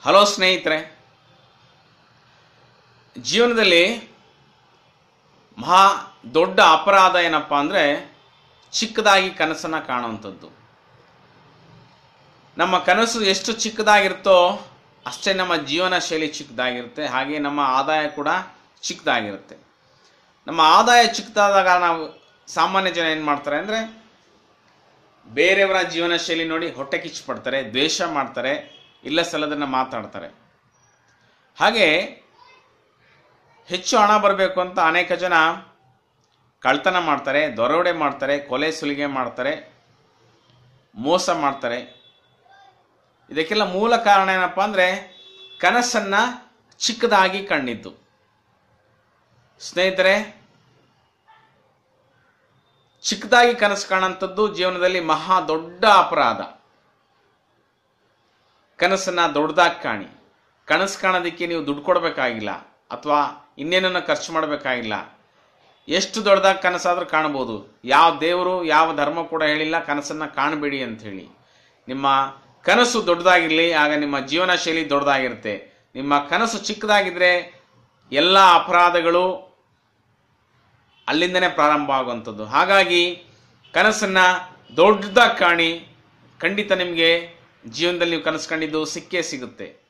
hello ಸ್ನೇಹಿತರೆ ಜೀವನದಲ್ಲಿ ಮಹಾ ದೊಡ್ಡ ಅಪರಾಧ ಏನಪ್ಪ ಅಂದರೆ ಚಿಕ್ಕದಾಗಿ ಕನಸನ್ನು ಕಾಣುವಂಥದ್ದು ನಮ್ಮ ಕನಸು ಎಷ್ಟು ಚಿಕ್ಕದಾಗಿರುತ್ತೋ ಅಷ್ಟೇ ನಮ್ಮ ಜೀವನ ಶೈಲಿ ಚಿಕ್ಕದಾಗಿರುತ್ತೆ ಹಾಗೆ ನಮ್ಮ ಆದಾಯ ಕೂಡ ಚಿಕ್ಕದಾಗಿರುತ್ತೆ ನಮ್ಮ ಆದಾಯ ಚಿಕ್ಕದಾದಾಗ ನಾವು ಸಾಮಾನ್ಯ ಜನ ಏನು ಮಾಡ್ತಾರೆ ಅಂದರೆ ಬೇರೆಯವರ ಜೀವನ ಶೈಲಿ ನೋಡಿ ಹೊಟ್ಟೆ ಕಿಚ್ಚು ಪಡ್ತಾರೆ ದ್ವೇಷ ಮಾಡ್ತಾರೆ ಇಲ್ಲ ಸಲ್ಲದನ್ನು ಮಾತಾಡ್ತಾರೆ ಹಾಗೆ ಹೆಚ್ಚು ಹಣ ಬರಬೇಕು ಅಂತ ಅನೇಕ ಜನ ಕಳ್ತನ ಮಾಡ್ತಾರೆ ದೊರವಡೆ ಮಾಡ್ತಾರೆ ಕೊಲೆ ಸುಲಿಗೆ ಮಾಡ್ತಾರೆ ಮೋಸ ಮಾಡ್ತಾರೆ ಇದಕ್ಕೆಲ್ಲ ಮೂಲ ಕಾರಣ ಏನಪ್ಪ ಅಂದರೆ ಕನಸನ್ನು ಚಿಕ್ಕದಾಗಿ ಕಂಡಿದ್ದು ಸ್ನೇಹಿತರೆ ಚಿಕ್ಕದಾಗಿ ಕನಸು ಕಾಣಂಥದ್ದು ಜೀವನದಲ್ಲಿ ಮಹಾ ದೊಡ್ಡ ಅಪರಾಧ ಕನಸನ್ನ ದೊಡ್ಡದಾಗಿ ಕಾಣಿ ಕನಸು ಕಾಣೋದಕ್ಕೆ ನೀವು ದುಡ್ಡು ಕೊಡಬೇಕಾಗಿಲ್ಲ ಅಥವಾ ಇನ್ನೇನನ್ನು ಖರ್ಚು ಮಾಡಬೇಕಾಗಿಲ್ಲ ಎಷ್ಟು ದೊಡ್ಡದಾಗಿ ಕನಸಾದರೂ ಕಾಣ್ಬೋದು ಯಾವ ದೇವರು ಯಾವ ಧರ್ಮ ಕೂಡ ಹೇಳಿಲ್ಲ ಕನಸನ್ನು ಕಾಣಬೇಡಿ ಅಂತ ಹೇಳಿ ನಿಮ್ಮ ಕನಸು ದೊಡ್ಡದಾಗಿರಲಿ ಆಗ ನಿಮ್ಮ ಜೀವನ ಶೈಲಿ ದೊಡ್ಡದಾಗಿರುತ್ತೆ ನಿಮ್ಮ ಕನಸು ಚಿಕ್ಕದಾಗಿದ್ದರೆ ಎಲ್ಲ ಅಪರಾಧಗಳು ಅಲ್ಲಿಂದನೇ ಪ್ರಾರಂಭ ಆಗುವಂಥದ್ದು ಹಾಗಾಗಿ ಕನಸನ್ನು ದೊಡ್ಡದಾಗಿ ಕಾಣಿ ಖಂಡಿತ ನಿಮಗೆ ಜೀವನದಲ್ಲಿ ನೀವು ಕನಸು ಕಂಡಿದ್ದು ಸಿಕ್ಕೇ ಸಿಗುತ್ತೆ